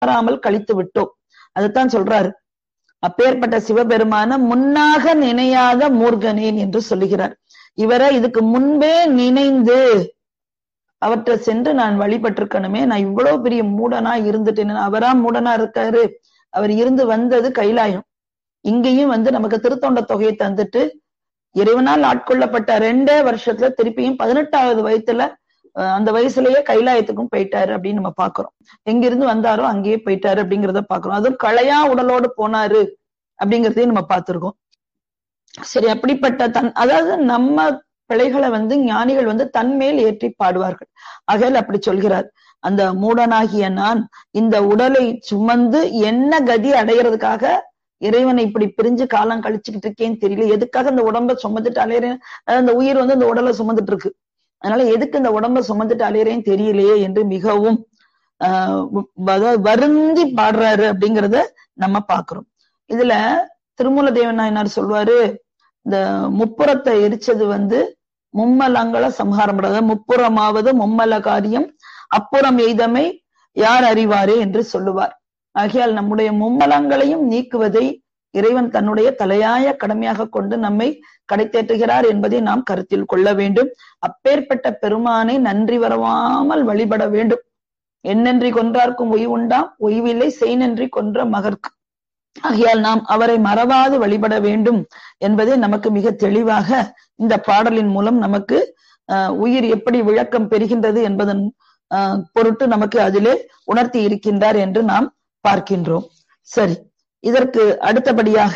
தவறாமல் கழித்து விட்டோம் அதுதான் சொல்றாரு அப்பேற்பட்ட சிவபெருமான முன்னாக நினையாத மூர்கனேன் என்று சொல்லுகிறார் இவரை இதுக்கு முன்பே நினைந்து அவற்றை சென்று நான் வழிபட்டிருக்கணுமே நான் இவ்வளவு பெரிய மூடனா இருந்துட்டேன் அவரா மூடனா இருக்காரு அவர் இருந்து வந்தது கைலாயம் இங்கேயும் வந்து நமக்கு திருத்தொண்ட தொகையை தந்துட்டு இறைவனால் ஆட்கொள்ளப்பட்ட ரெண்டே வருஷத்துல திருப்பியும் பதினெட்டாவது வயசுல அந்த வயசுலயே கைலாயத்துக்கும் போயிட்டாரு அப்படின்னு நம்ம பாக்குறோம் எங்கிருந்து வந்தாரோ அங்கேயே போயிட்டாரு அப்படிங்கிறத பாக்குறோம் அதுவும் களையா உடலோடு போனாரு அப்படிங்கிறதையும் நம்ம பார்த்திருக்கோம் சரி அப்படிப்பட்ட தன் அதாவது நம்ம பிழைகளை வந்து ஞானிகள் வந்து தன்மேல் ஏற்றி பாடுவார்கள் அகல் அப்படி சொல்கிறார் அந்த மூடனாகிய நான் இந்த உடலை சுமந்து என்ன கதி அடைகிறதுக்காக இறைவனை இப்படி பிரிஞ்சு காலம் கழிச்சுக்கிட்டு இருக்கேன்னு தெரியல எதுக்காக இந்த உடம்ப சுமந்துட்டு அலையிறேன் அந்த உயிர் வந்து இந்த உடலை சுமந்துட்டு இருக்கு அதனால எதுக்கு இந்த உடம்ப சுமந்துட்டு அலையிறேன்னு தெரியலையே என்று மிகவும் ஆஹ் வருந்தி பாடுறாரு அப்படிங்கிறத நம்ம பாக்குறோம் இதுல திருமூல தேவன் நாயனார் சொல்வாரு இந்த முப்புறத்தை எரிச்சது வந்து மும்மலங்கள சம்ஹாரம் பண்றது முப்புறமாவது மும்மல காரியம் அப்புறம் எய்தமை யார் அறிவாரே என்று சொல்லுவார் ஆகையால் நம்முடைய மும்மலங்களையும் நீக்குவதை இறைவன் தன்னுடைய தலையாய கடமையாக கொண்டு நம்மை கடைத்தேற்றுகிறார் என்பதை நாம் கருத்தில் கொள்ள வேண்டும் அப்பேற்பட்ட பெருமானை நன்றி வரவாமல் வழிபட வேண்டும் என்னன்றி கொன்றார்க்கும் ஒய்வுண்டாம் ஒய்வில்லை செய் நன்றி கொன்ற மகர்க்கு ஆகையால் நாம் அவரை மறவாது வழிபட வேண்டும் என்பதே நமக்கு மிக தெளிவாக இந்த பாடலின் மூலம் நமக்கு உயிர் எப்படி விளக்கம் பெறுகின்றது என்பதன் பொருட்டு நமக்கு அதிலே உணர்த்தி இருக்கின்றார் என்று நாம் பார்க்கின்றோம் சரி இதற்கு அடுத்தபடியாக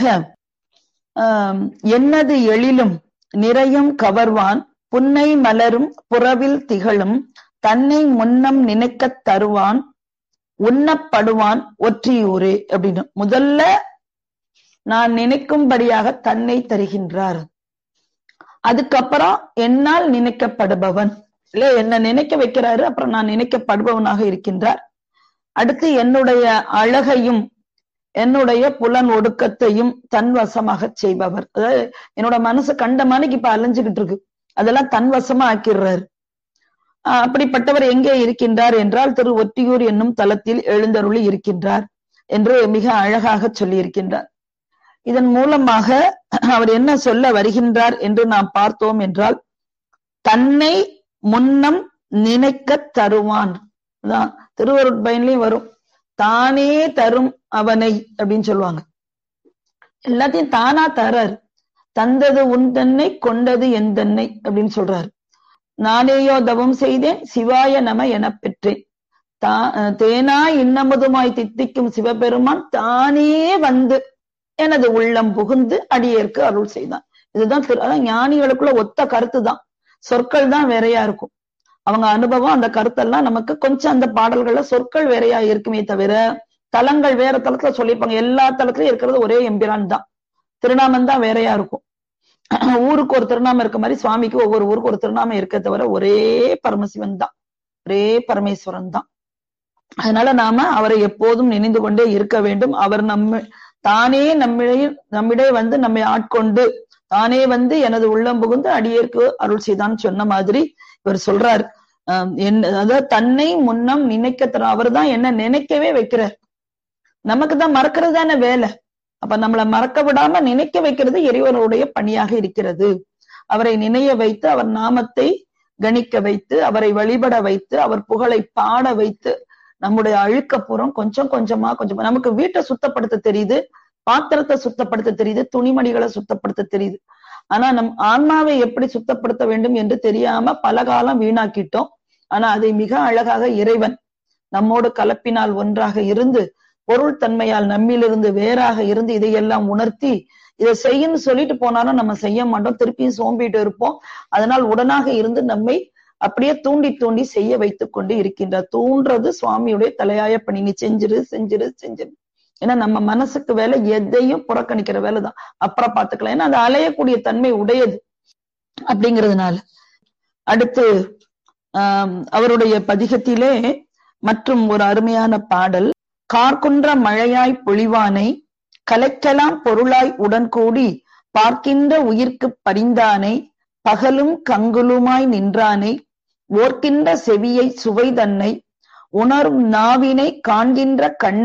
என்னது எழிலும் நிறையும் கவர்வான் புன்னை மலரும் புறவில் திகழும் தன்னை முன்னம் நினைக்கத் தருவான் உண்ணப்படுவான் ஒற்றியூரே அப்படின்னு முதல்ல நான் நினைக்கும்படியாக தன்னை தருகின்றார் அதுக்கப்புறம் என்னால் நினைக்கப்படுபவன் இல்ல என்ன நினைக்க வைக்கிறாரு அப்புறம் நான் நினைக்கப்படுபவனாக இருக்கின்றார் அடுத்து என்னுடைய அழகையும் என்னுடைய புலன் ஒடுக்கத்தையும் தன் வசமாக செய்பவர் அதாவது என்னோட மனசு கண்ட மணிக்கு இப்ப அலைஞ்சுகிட்டு இருக்கு அதெல்லாம் தன் வசமா ஆக்கிடுறாரு அப்படிப்பட்டவர் எங்கே இருக்கின்றார் என்றால் திரு ஒற்றியூர் என்னும் தலத்தில் எழுந்தருளி இருக்கின்றார் என்று மிக அழகாக சொல்லி இருக்கின்றார் இதன் மூலமாக அவர் என்ன சொல்ல வருகின்றார் என்று நாம் பார்த்தோம் என்றால் தன்னை முன்னம் நினைக்க தருவான் அதான் திருவருட்பயன்லயும் வரும் தானே தரும் அவனை அப்படின்னு சொல்லுவாங்க எல்லாத்தையும் தானா தரார் தந்தது உன் தன்னை கொண்டது என் தன்னை அப்படின்னு சொல்றாரு நானேயோ தவம் செய்தேன் சிவாய நம என பெற்றேன் தா தேனா இன்னமுதுமாய் தித்திக்கும் சிவபெருமான் தானே வந்து எனது உள்ளம் புகுந்து அடியேற்கு அருள் செய்தான் இதுதான் அதான் ஞானிகளுக்குள்ள ஒத்த கருத்து தான் சொற்கள் தான் வேறையா இருக்கும் அவங்க அனுபவம் அந்த கருத்தெல்லாம் நமக்கு கொஞ்சம் அந்த பாடல்கள்ல சொற்கள் வேறையா இருக்குமே தவிர தலங்கள் வேற தளத்துல சொல்லியிருப்பாங்க எல்லா தளத்திலயும் இருக்கிறது ஒரே எம்பிரான் தான் திருநாமம் தான் வேறையா இருக்கும் ஊருக்கு ஒரு திருநாமம் இருக்க மாதிரி சுவாமிக்கு ஒவ்வொரு ஊருக்கு ஒரு திருநாமம் இருக்க தவிர ஒரே பரமசிவன் தான் ஒரே பரமேஸ்வரன் தான் அதனால நாம அவரை எப்போதும் நினைந்து கொண்டே இருக்க வேண்டும் அவர் நம்ம தானே நம்மிடையே நம்மிடையே வந்து நம்மை ஆட்கொண்டு தானே வந்து எனது உள்ளம் புகுந்து அடியேற்கு அருள் செய்தான்னு சொன்ன மாதிரி இவர் சொல்றார் என்ன அதாவது தன்னை முன்னம் நினைக்க தர அவர் தான் என்ன நினைக்கவே வைக்கிறார் நமக்கு தான் மறக்கிறது தானே வேலை அப்ப நம்மளை மறக்க விடாம நினைக்க வைக்கிறது இறைவனுடைய பணியாக இருக்கிறது அவரை நினைய வைத்து அவர் நாமத்தை கணிக்க வைத்து அவரை வழிபட வைத்து அவர் புகழை பாட வைத்து நம்முடைய அழுக்கப்புறம் கொஞ்சம் கொஞ்சமா கொஞ்சம் நமக்கு வீட்டை சுத்தப்படுத்த தெரியுது பாத்திரத்தை சுத்தப்படுத்த தெரியுது துணிமணிகளை சுத்தப்படுத்த தெரியுது ஆனா நம் ஆன்மாவை எப்படி சுத்தப்படுத்த வேண்டும் என்று தெரியாம பல காலம் வீணாக்கிட்டோம் ஆனா அதை மிக அழகாக இறைவன் நம்மோடு கலப்பினால் ஒன்றாக இருந்து பொருள் தன்மையால் நம்மிலிருந்து வேறாக இருந்து இதையெல்லாம் உணர்த்தி இதை செய்யன்னு சொல்லிட்டு போனாலும் நம்ம செய்ய மாட்டோம் திருப்பியும் சோம்பிட்டு இருப்போம் அதனால் உடனாக இருந்து நம்மை அப்படியே தூண்டி தூண்டி செய்ய வைத்துக் கொண்டு இருக்கின்றார் தூண்டுறது சுவாமியுடைய தலையாய பணி நீ செஞ்சிரு செஞ்சிரு செஞ்சிரு ஏன்னா நம்ம மனசுக்கு வேலை எதையும் புறக்கணிக்கிற வேலை தான் அப்புறம் பாத்துக்கலாம் ஏன்னா அது அலையக்கூடிய தன்மை உடையது அப்படிங்கிறதுனால அடுத்து ஆஹ் அவருடைய பதிகத்திலே மற்றும் ஒரு அருமையான பாடல் கார்குன்ற மழையாய் பொழிவானை கலைக்கலாம் பொருளாய் உடன் கூடி பார்க்கின்ற உயிர்க்கு பரிந்தானை பகலும் கங்குலுமாய் நின்றானை ஓர்க்கின்ற செவியை சுவை தன்னை உணரும் நாவினை காண்கின்ற கண்